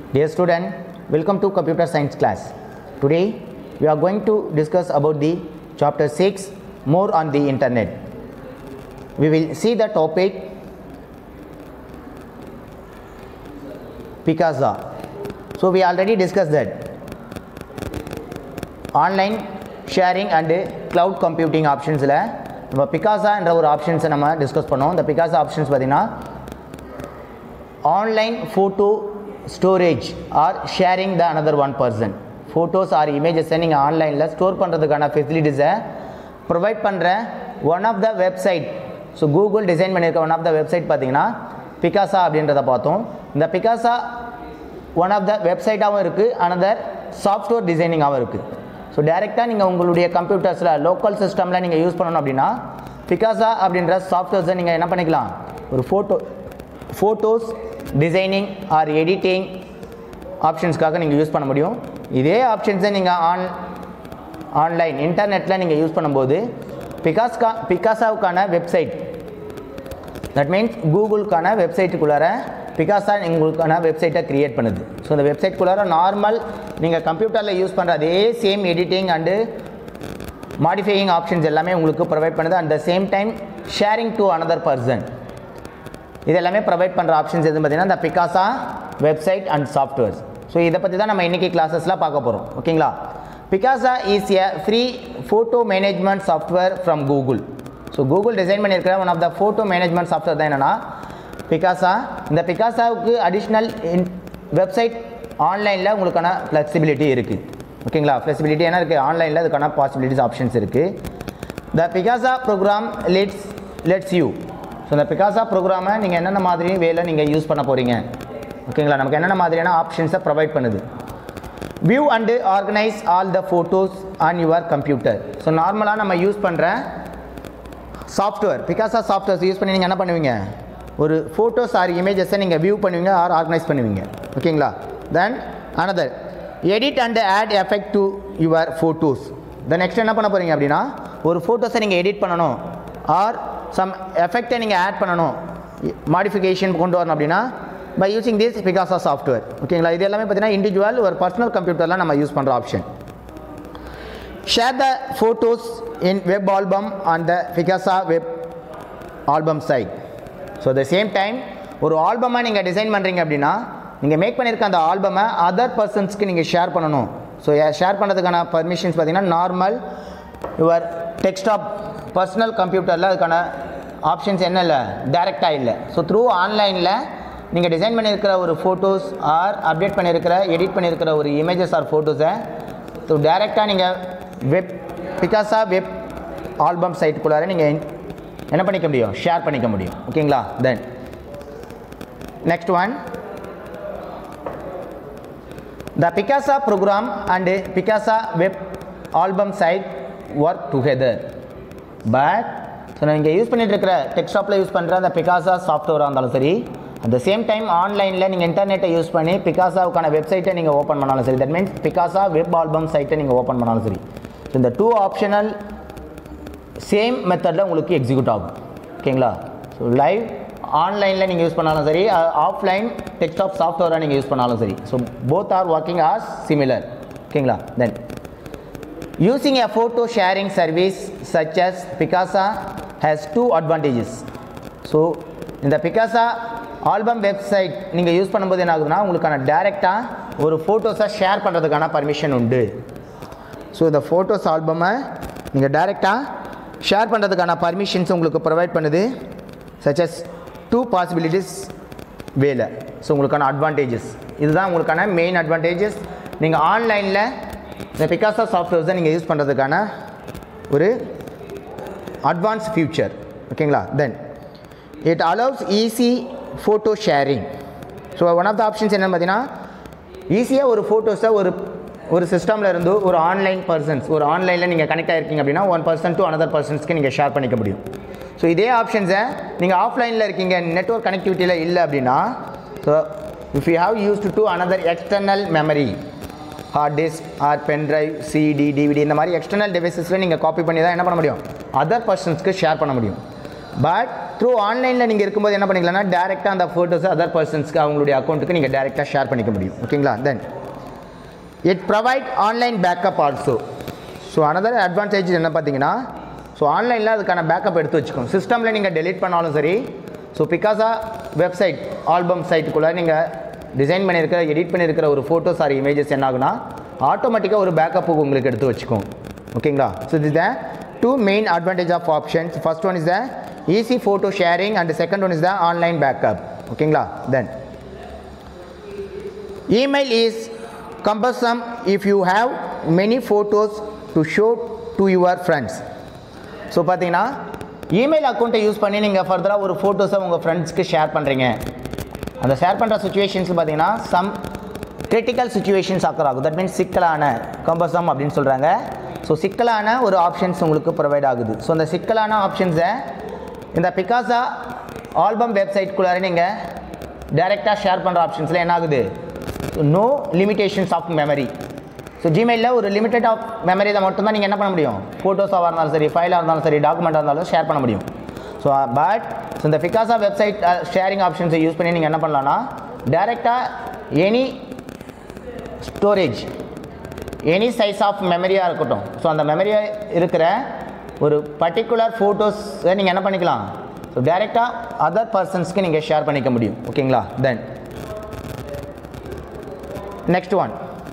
Dear student, welcome to computer science class. Today we are going to discuss about the chapter 6 more on the internet. We will see the topic Picasa. So we already discussed that online sharing and cloud computing ஆப்ஷன்ஸில் நம்ம பிகாசான்ற ஒரு ஆப்ஷன்ஸை நம்ம discuss பண்ணோம் இந்த Picasa options பார்த்திங்கன்னா online photo storage or sharing the another one person photos or இமேஜஸை நீங்கள் ஆன்லைனில் ஸ்டோர் பண்ணுறதுக்கான ஃபெசிலிட்டிஸை ப்ரொவைட் பண்ணுற one of the website so Google design பண்ணியிருக்க ஒன் ஆஃப் த வெப்சைட் பார்த்தீங்கன்னா பிகாசா அப்படின்றத பார்த்தோம் இந்த பிகாசா ஒன் ஆஃப் த வெப்சைட்டாகவும் இருக்குது அனதர் சாஃப்ட்வேர் டிசைனிங்காகவும் இருக்குது ஸோ டேரெக்டாக நீங்கள் உங்களுடைய கம்ப்யூட்டர்ஸில் லோக்கல் சிஸ்டமில் நீங்கள் யூஸ் பண்ணணும் அப்படின்னா பிகாசா அப்படின்ற சாஃப்ட்வேர்ஸை நீங்கள் என்ன பண்ணிக்கலாம் ஒரு photo photos designing or editing ஆப்ஷன்ஸ்க்காக நீங்கள் யூஸ் பண்ண முடியும் இதே ஆப்ஷன்ஸை நீங்கள் ஆன் ஆன்லைன் இன்டர்நெட்டில் நீங்கள் யூஸ் பண்ணும்போது பிகாஸ்கா பிகாசாவுக்கான வெப்சைட் தட் மீன்ஸ் கூகுளுக்கான வெப்சைட்டுக்குள்ளார பிகாசா உங்களுக்கான வெப்சைட்டை க்ரியேட் பண்ணுது ஸோ இந்த வெப்சைட்குள்ளார நார்மல் நீங்கள் கம்ப்யூட்டரில் யூஸ் பண்ணுற அதே same editing and modifying options எல்லாமே உங்களுக்கு ப்ரொவைட் பண்ணுது at the same time sharing to another person இது எல்லாமே ப்ரொவைட் பண்ணுற ஆப்ஷன்ஸ் எதுவும் பார்த்தீங்கன்னா இந்த Picasa website and softwares so இதை பற்றி தான் நம்ம இன்றைக்கி கிளாஸஸில் பார்க்க போகிறோம் ஓகேங்களா Picasa is a free photo management software from Google so Google design பண்ணியிருக்கிற one of the photo management software தான் என்னென்னா பிகாசா இந்த பிகாசாவுக்கு அடிஷ்னல் வெப்சைட் ஆன்லைனில் உங்களுக்கான ஃப்ளெக்சிபிலிட்டி இருக்குது ஓகேங்களா ஃப்ளெக்சிபிலிட்டி என்ன இருக்குது ஆன்லைனில் அதுக்கான பாசிபிலிட்டிஸ் ஆப்ஷன்ஸ் இருக்குது the Picasa program lets lets you so இந்த பிகாசா ப்ரோக்ராமை நீங்கள் என்னென்ன மாதிரி வேலை நீங்கள் யூஸ் பண்ண போகிறீங்க ஓகேங்களா நமக்கு என்னென்ன மாதிரியான ஆப்ஷன்ஸை ப்ரொவைட் பண்ணுது view and organise all the photos on your computer so நார்மலாக நம்ம யூஸ் பண்ணுற சாஃப்ட்வேர் பிகாசா சாஃப்ட்வேர்ஸ் யூஸ் பண்ணி நீங்கள் என்ன பண்ணுவீங்க ஒரு ஃபோட்டோஸ் ஆர் இமேஜஸை நீங்கள் வியூ பண்ணுவீங்க ஆர் ஆர்கனைஸ் பண்ணுவீங்க ஓகேங்களா then another edit and add effect to your photos then next என்ன பண்ண போகிறீங்க அப்படின்னா ஒரு ஃபோட்டோஸை நீங்கள் எடிட் பண்ணணும் ஆர் சம் எஃபெக்டை நீங்கள் ஆட் பண்ணணும் மாடிஃபிகேஷன் கொண்டு வரணும் அப்படின்னா by using this Picasa software ஓகேங்களா இது எல்லாமே பார்த்தீங்கன்னா இண்டிவிஜுவல் ஒரு பர்சனல் கம்ப்யூட்டரில் நம்ம யூஸ் பண்ணுற option share the photos in web album on the Picasa web album site so the same time ஒரு ஆல்பமாக நீங்கள் டிசைன் பண்ணுறீங்க அப்படின்னா நீங்கள் மேக் பண்ணியிருக்க அந்த ஆல்பமை அதர் பர்சன்ஸ்க்கு நீங்கள் ஷேர் பண்ணணும் ஸோ ஷேர் பண்ணுறதுக்கான பர்மிஷன்ஸ் பார்த்தீங்கன்னா நார்மல் யுவர் டெக்ஸ்டாப் பர்சனல் கம்ப்யூட்டரில் அதுக்கான ஆப்ஷன்ஸ் என்ன இல்லை டேரெக்டாக இல்லை ஸோ த்ரூ ஆன்லைனில் நீங்கள் டிசைன் பண்ணியிருக்கிற ஒரு ஃபோட்டோஸ் ஆர் அப்டேட் பண்ணியிருக்கிற எடிட் பண்ணியிருக்கிற ஒரு இமேஜஸ் ஆர் ஃபோட்டோஸை ஸோ டேரெக்டாக நீங்கள் வெப் பிகாஸா வெப் ஆல்பம் சைட்டுக்குள்ளார நீங்கள் என்ன பண்ணிக்க முடியும் ஷேர் பண்ணிக்க முடியும் ஓகேங்களா then next one the Picasa program and Picasa web album site work together but so நீங்கள் யூஸ் பண்ணிட்டு இருக்கிற டெக்ஸ்டாப்பில் யூஸ் பண்ணுற அந்த பிகாசா சாஃப்ட்வேராக இருந்தாலும் சரி அட் த சேம் டைம் ஆன்லைனில் நீங்கள் இன்டர்நெட்டை யூஸ் பண்ணி பிகாசாவுக்கான வெப்சைட்டை நீங்கள் ஓப்பன் பண்ணாலும் சரி that means Picasa web album சைட்டை நீங்கள் ஓப்பன் பண்ணாலும் சரி ஸோ இந்த டூ ஆப்ஷனல் சேம் மெத்தடில் உங்களுக்கு எக்ஸிக்யூட் ஆகும் ஓகேங்களா ஸோ லைவ் ஆன்லைனில் நீங்கள் யூஸ் பண்ணாலும் சரி ஆஃப்லைன் டெக்ஸ்டாப் சாஃப்ட்வேராக நீங்கள் யூஸ் பண்ணாலும் சரி so both are working are similar ஓகேங்களா then using a photo sharing service such as Picasa has two advantages so இந்த பிகாசா ஆல்பம் வெப்சைட் நீங்கள் யூஸ் பண்ணும்போது என்ன ஆகுதுன்னா உங்களுக்கான டேரெக்டாக ஒரு ஃபோட்டோஸை ஷேர் பண்ணுறதுக்கான பர்மிஷன் உண்டு ஸோ இந்த ஃபோட்டோஸ் ஆல்பமை நீங்கள் டேரெக்டாக ஷேர் பண்ணுறதுக்கான பர்மிஷன்ஸ் உங்களுக்கு ப்ரொவைட் பண்ணுது சச்சஸ் டூ பாசிபிலிட்டிஸ் வேலை ஸோ உங்களுக்கான அட்வான்டேஜஸ் இதுதான் உங்களுக்கான மெயின் அட்வான்டேஜஸ் நீங்கள் ஆன்லைனில் இந்த பிகாசா சாஃப்ட்வேர்ஸை நீங்கள் யூஸ் பண்ணுறதுக்கான ஒரு அட்வான்ஸ் ஃபியூச்சர் ஓகேங்களா then it allows easy photo sharing so one of the options என்னென்னு பார்த்தீங்கன்னா ஈஸியாக ஒரு ஃபோட்டோஸை ஒரு ஒரு சிஸ்டமில் இருந்து ஒரு ஆன்லைன் பர்சன்ஸ் ஒரு ஆன்லைனில் நீங்கள் கனெக்ட் ஆகிருக்கீங்க அப்படின்னா ஒன் பர்சன் டு அனதர் பர்சன்ஸ்க்கு நீங்கள் ஷேர் பண்ணிக்க முடியும் ஸோ இதே ஆப்ஷன்ஸை நீங்கள் ஆஃப்லைனில் இருக்கீங்க நெட்ஒர்க் கனெக்டிவிட்டியில் இல்லை அப்படின்னா so if you have used to another external memory hard disk or pen drive CD DVD இந்த மாதிரி எக்ஸ்டர்னல் டிவைசஸில் நீங்கள் காப்பி பண்ணி தான் என்ன பண்ண முடியும் அதர் பர்சன்ஸ்க்கு ஷேர் பண்ண முடியும் பட் த்ரூ ஆன்லைனில் நீங்கள் இருக்கும்போது என்ன பண்ணிக்கலாம்னா டேரெக்டாக அந்த ஃபோட்டோஸ் அதர் பர்சன்ஸ்க்கு அவங்களுடைய அக்கௌண்ட்டுக்கு நீங்கள் டேரெக்டாக ஷேர் பண்ணிக்க முடியும் ஓகேங்களா then it provide online backup also so another advantage என்ன பார்த்தீங்கன்னா ஸோ ஆன்லைனில் அதுக்கான பேக்கப் எடுத்து வச்சுக்கோங்க சிஸ்டமில் நீங்கள் டெலீட் பண்ணாலும் சரி ஸோ பிகாஸா வெப்சைட் ஆல்பம் சைட்டுக்குள்ளே நீங்கள் டிசைன் பண்ணியிருக்கிற எடிட் பண்ணியிருக்கிற ஒரு ஃபோட்டோஸ் ஆர் இமேஜஸ் என்ன ஆகுனா ஆட்டோமேட்டிக்காக ஒரு பேக்கப்புக்கு உங்களுக்கு எடுத்து வச்சுக்கோங்க ஓகேங்களா ஸோ இது the two main advantage of options first one is the easy photo sharing and second one is the online backup ஓகேங்களா then Email is cumbersome if you have many photos to show to your friends. So பார்த்தீங்கன்னா email அக்கௌண்ட்டை use பண்ணி நீங்கள் ஃபர்தராக ஒரு ஃபோட்டோஸை உங்கள் ஃப்ரெண்ட்ஸ்க்கு share பண்ணுறீங்க அந்த ஷேர் பண்ணுற சுச்சுவேஷன்ஸ் பார்த்தீங்கன்னா சம் கிரிட்டிக்கல் சுச்சுவேஷன்ஸ் அக்கர் ஆகும் தட் மீன்ஸ் சிக்கலான கம்பர்சம் அப்படின்னு சொல்கிறாங்க ஸோ சிக்கலான ஒரு ஆப்ஷன்ஸ் உங்களுக்கு ப்ரொவைட் ஆகுது ஸோ அந்த சிக்கலான ஆப்ஷன்ஸை இந்த பிகாசா ஆல்பம் வெப்சைட்குள்ளார நீங்கள் டைரெக்டாக ஷேர் பண்ணுற ஆப்ஷன்ஸில் என்ன ஆகுது no limitations of memory so ஜிமெயிலில் ஒரு லிமிடெட் ஆஃப் மெமரி தான் மட்டும்தான் நீங்கள் என்ன பண்ண முடியும் ஃபோட்டோஸாக இருந்தாலும் சரி ஃபைலாக இருந்தாலும் சரி டாக்குமெண்ட்டாக இருந்தாலும் ஷேர் பண்ண முடியும் ஸோ பட் ஸோ இந்த பிகாசா வெப்சைட் ஷேரிங் ஆப்ஷன்ஸை யூஸ் பண்ணி நீங்கள் என்ன பண்ணலாம்னா டேரெக்டாக any storage any size of மெமரியாக இருக்கட்டும் ஸோ அந்த மெமரியாக இருக்கிற ஒரு பர்டிகுலர் ஃபோட்டோஸை நீங்கள் என்ன பண்ணிக்கலாம் ஸோ டேரெக்டாக அதர் பர்சன்ஸ்க்கு நீங்கள் ஷேர் பண்ணிக்க முடியும் ஓகேங்களா then next one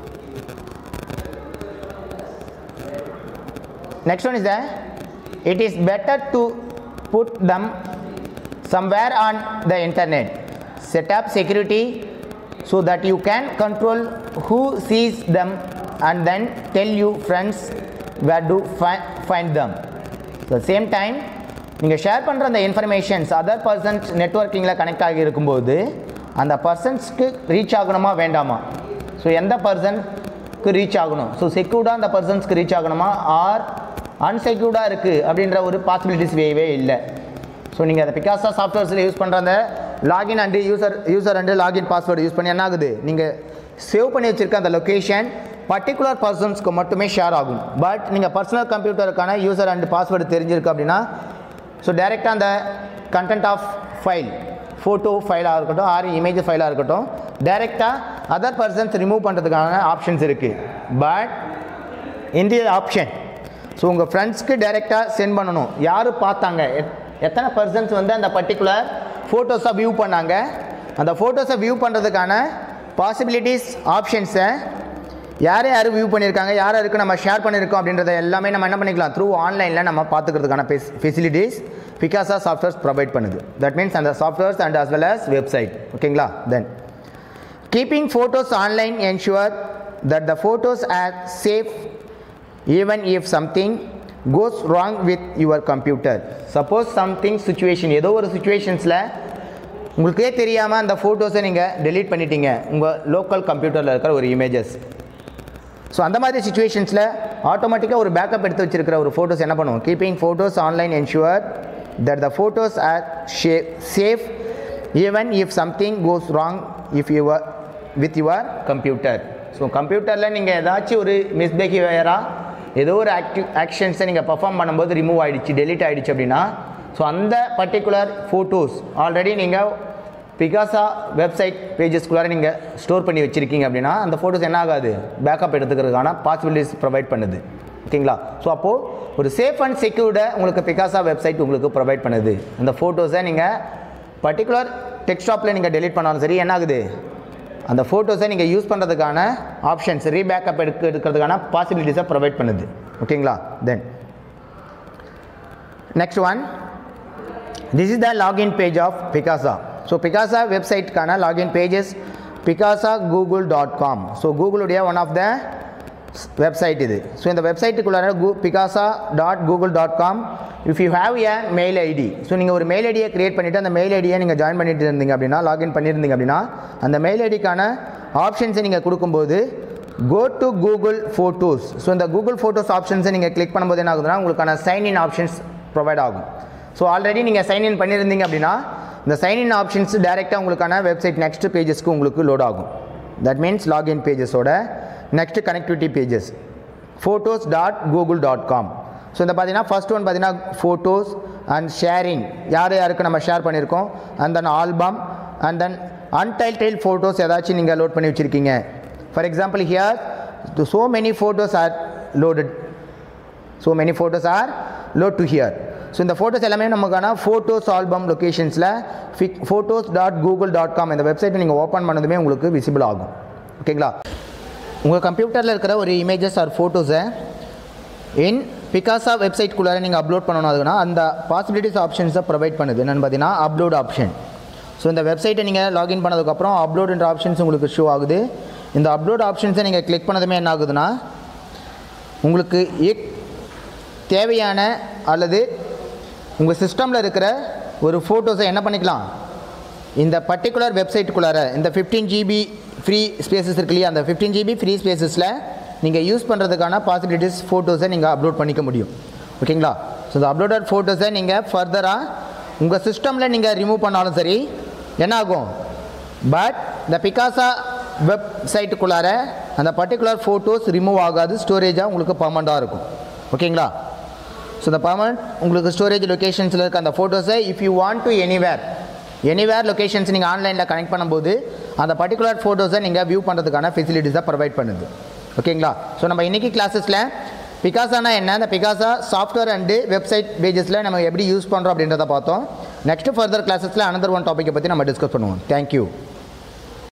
next one is that it is better to put them somewhere on the internet set up security so that you can control who sees them and then tell you friends where to fi- find them so the same time நீங்கள் share பண்ணுற அந்த informations other persons நெட்ஒர்க்கிங்கில் connect ஆகி இருக்கும்போது அந்த பர்சன்ஸ்க்கு reach ஆகணுமா வேண்டாமா so எந்த பர்சனுக்கு ரீச் ஆகணும் ஸோ செக்யூர்டாக அந்த பர்சன்ஸ்க்கு ரீச் ஆகணுமா ஆர் அன்செக்யூர்டாக இருக்குது அப்படின்ற ஒரு பாசிபிலிட்டிஸ் வேவே இல்லை ஸோ நீங்கள் அந்த பிகாசா சாஃப்ட்வேர்ஸில் யூஸ் பண்ணுற அந்த login and user user and login password use பண்ணி என்ன ஆகுது நீங்கள் சேவ் பண்ணி வச்சுருக்க அந்த லொக்கேஷன் பர்டிகுலர் பர்சன்ஸ்க்கு மட்டுமே ஷேர் ஆகும் பட் நீங்கள் பர்சனல் கம்ப்யூட்டருக்கான யூசர் அண்ட் பாஸ்வேர்டு தெரிஞ்சிருக்கு அப்படின்னா ஸோ டைரெக்டாக அந்த கண்டென்ட் ஆஃப் ஃபைல் ஃபோட்டோ ஃபைலாக இருக்கட்டும் ஆர் இமேஜ் ஃபைலாக இருக்கட்டும் டைரெக்டாக அதர் பர்சன்ஸ் ரிமூவ் பண்ணுறதுக்கான ஆப்ஷன்ஸ் இருக்குது பட் இந்த ஆப்ஷன் ஸோ உங்கள் ஃப்ரெண்ட்ஸ்க்கு டைரெக்டாக சென்ட் பண்ணணும் யார் பார்த்தாங்க எத்- எத்தனை பர்சன்ஸ் வந்து அந்த பர்டிகுலர் ஃபோட்டோஸை வியூ பண்ணாங்க அந்த ஃபோட்டோஸை வியூ பண்ணுறதுக்கான பாசிபிலிட்டிஸ் ஆப்ஷன்ஸை யார் யார் வியூ பண்ணியிருக்காங்க யார் யாருக்கு நம்ம ஷேர் பண்ணியிருக்கோம் அப்படின்றத எல்லாமே நம்ம என்ன பண்ணிக்கலாம் த்ரூ ஆன்லைனில் நம்ம பார்த்துக்கிறதுக்கான ஃபெசிலிட்டிஸ் பிகாஸா சாஃப்ட்வேர்ஸ் ப்ரொவைட் பண்ணுது தட் மீன்ஸ் அந்த softwares and as well as website ஓகேங்களா then Keeping photos online ensure that the photos are safe even if something goes wrong with your computer. Suppose something situation ஏதோ ஒரு சுச்சுவேஷன்ஸில் உங்களுக்கே தெரியாமல் அந்த ஃபோட்டோஸை நீங்கள் delete பண்ணிட்டீங்க உங்கள் லோக்கல் கம்ப்யூட்டரில் இருக்கிற ஒரு இமேஜஸ் ஸோ அந்த மாதிரி சுச்சுவேஷன்ஸில் ஆட்டோமேட்டிக்காக ஒரு பேக்கப் எடுத்து வச்சிருக்கிற ஒரு ஃபோட்டோஸ் என்ன பண்ணுவோம் keeping photos online ensure that the photos are ஷே safe even if something goes wrong if your with your computer so கம்ப்யூட்டரில் நீங்கள் ஏதாச்சும் ஒரு மிஸ்பிஹேவியராக ஏதோ ஒரு ஆக்டிவ் ஆக்ஷன்ஸை நீங்கள் பர்ஃபார்ம் பண்ணும்போது ரிமூவ் ஆகிடுச்சு டெலீட் ஆகிடுச்சு அப்படின்னா ஸோ அந்த பர்டிகுலர் ஃபோட்டோஸ் ஆல்ரெடி நீங்கள் பிகாசா வெப்சைட் பேஜஸ்குள்ளார நீங்கள் ஸ்டோர் பண்ணி வச்சுருக்கீங்க அப்படின்னா அந்த ஃபோட்டோஸ் என்ன ஆகாது பேக்கப் எடுத்துக்கிறதுக்கான பாசிபிலிட்டிஸ் ப்ரொவைட் பண்ணுது ஓகேங்களா ஸோ அப்போது ஒரு சேஃப் அண்ட் செக்யூர்டை உங்களுக்கு பிகாசா வெப்சைட் உங்களுக்கு ப்ரொவைட் பண்ணுது அந்த ஃபோட்டோஸை நீங்கள் பர்டிகுலர் டெக்ஸ்டாப்பில் நீங்கள் delete பண்ணாலும் சரி என்ன ஆகுது அந்த ஃபோட்டோஸை நீங்கள் யூஸ் பண்ணுறதுக்கான ஆப்ஷன்ஸ் ரீபேக்கப் எடுக்க எடுக்கிறதுக்கான பாசிபிலிட்டிஸை ப்ரொவைட் பண்ணுது ஓகேங்களா then next one this is the login page of Picasa so Picasa வெப்சைட்க்கான login pages Picasa Google dot com so கூகுளுடைய ஒன் ஆஃப் த வெப்சைட் இது ஸோ இந்த வெப்சைட்டுக்குள்ளார கூ Picasa dot Google dot com if you have a mail ID so நீங்கள் ஒரு mail ஐடியை create பண்ணிவிட்டு அந்த மெயில் ஐடியை நீங்கள் ஜாயின் பண்ணிட்டு இருந்தீங்க அப்படின்னா லாகின் பண்ணியிருந்தீங்க அப்படின்னா அந்த மெயில் ஐடிக்கான ஆப்ஷன்ஸை நீங்கள் கொடுக்கும்போது go to Google photos so இந்த கூகுள் ஃபோட்டோஸ் ஆப்ஷன்ஸை நீங்கள் கிளிக் பண்ணும்போது என்ன ஆகுதுன்னா உங்களுக்கான சைன்இன் ஆப்ஷன்ஸ் ப்ரொவைட் ஆகும் ஸோ ஆல்ரெடி நீங்கள் சைன்இன் பண்ணியிருந்தீங்க அப்படின்னா இந்த சைன்இன் ஆப்ஷன்ஸ் டேரெக்டாக உங்களுக்கான வெப்சைட் நெக்ஸ்ட் பேஜஸ்க்கு உங்களுக்கு லோட் ஆகும் தட் மீன்ஸ் லாகின் பேஜஸோட next connectivity pages photos dot Google dot com so இந்த பார்த்தீங்கன்னா ஃபர்ஸ்ட் ஒன் பார்த்தீங்கன்னா ஃபோட்டோஸ் அண்ட் ஷேரிங் யார் யாருக்கு நம்ம ஷேர் பண்ணியிருக்கோம் and then album and then untitled photos ஏதாச்சும் நீங்கள் லோட் பண்ணி வச்சுருக்கீங்க for example here so many photos are loaded so many photos are load to here so இந்த ஃபோட்டோஸ் எல்லாமே நமக்கான ஃபோட்டோஸ் ஆல்பம் லொக்கேஷன்ஸில் ஃபிக் photos dot Google dot com இந்த வெப்சைட்டை நீங்கள் ஓப்பன் பண்ணதுமே உங்களுக்கு விசிபிள் ஆகும் ஓகேங்களா உங்கள் கம்ப்யூட்டரில் இருக்கிற ஒரு இமேஜஸ் ஆர் ஃபோட்டோஸை இன் பிகாசா வெப்சைட்குள்ளார நீங்கள் அப்லோட் பண்ணணும் அதுனா அந்த பாசிபிலிட்டிஸ் ஆப்ஷன்ஸை ப்ரொவைட் பண்ணுது என்னென்னு பார்த்தீங்கன்னா அப்லோட் ஆப்ஷன் ஸோ இந்த வெப்சைட்டை நீங்கள் லாகின் பண்ணதுக்கப்புறம் அப்லோடுன்ற ஆப்ஷன்ஸ் உங்களுக்கு ஷோ ஆகுது இந்த அப்லோட் ஆப்ஷன்ஸை நீங்கள் கிளிக் பண்ணதுமே என்ன ஆகுதுன்னா உங்களுக்கு எக் தேவையான அல்லது உங்கள் சிஸ்டமில் இருக்கிற ஒரு ஃபோட்டோஸை என்ன பண்ணிக்கலாம் இந்த பர்டிகுலர் வெப்சைட்டுக்குள்ளார இந்த ஃபிஃப்டீன் ஜிபி ஃப்ரீ ஸ்பேசஸ் இருக்கு இல்லையா அந்த ஃபிஃப்டீன் ஜிபி ஃப்ரீ ஸ்பேசஸில் நீங்கள் யூஸ் பண்ணுறதுக்கான பாசிபிலிட்டிஸ் ஃபோட்டோஸை நீங்கள் அப்லோட் பண்ணிக்க முடியும் ஓகேங்களா ஸோ இந்த அப்லோடட் ஃபோட்டோஸை நீங்கள் ஃபர்தராக உங்கள் சிஸ்டமில் நீங்கள் ரிமூவ் பண்ணாலும் சரி என்ன ஆகும் பட் இந்த பிகாசா வெப்சைட்டுக்குள்ளார அந்த பர்டிகுலர் ஃபோட்டோஸ் ரிமூவ் ஆகாது ஸ்டோரேஜாக உங்களுக்கு பர்மனெண்ட்டாக இருக்கும் ஓகேங்களா ஸோ இந்த பர்மனெண்ட் உங்களுக்கு ஸ்டோரேஜ் லொக்கேஷன்ஸில் இருக்க அந்த ஃபோட்டோஸை if you want to anywhere anywhere locations நீங்கள் ஆன்லைனில் கனெக்ட் பண்ணும்போது அந்த பர்டிகுலர் ஃபோட்டோஸை நீங்கள் வியூ பண்ணுறதுக்கான ஃபெசிலிட்டிஸை ப்ரொவைட் பண்ணுது ஓகேங்களா ஸோ நம்ம இன்றைக்கி கிளாஸஸில் பிகாசானா என்ன அந்த பிகாசா சாஃப்ட்வேர் அண்டு வெப்சைட் பேஜஸில் நம்ம எப்படி யூஸ் பண்ணுறோம் அப்படின்றத பார்த்தோம் நெக்ஸ்ட் ஃபர்தர் கிளாஸஸில் அனதர் ஒன் டாப்பிக்கை பற்றி நம்ம டிஸ்கஸ் பண்ணுவோம் தேங்க்யூ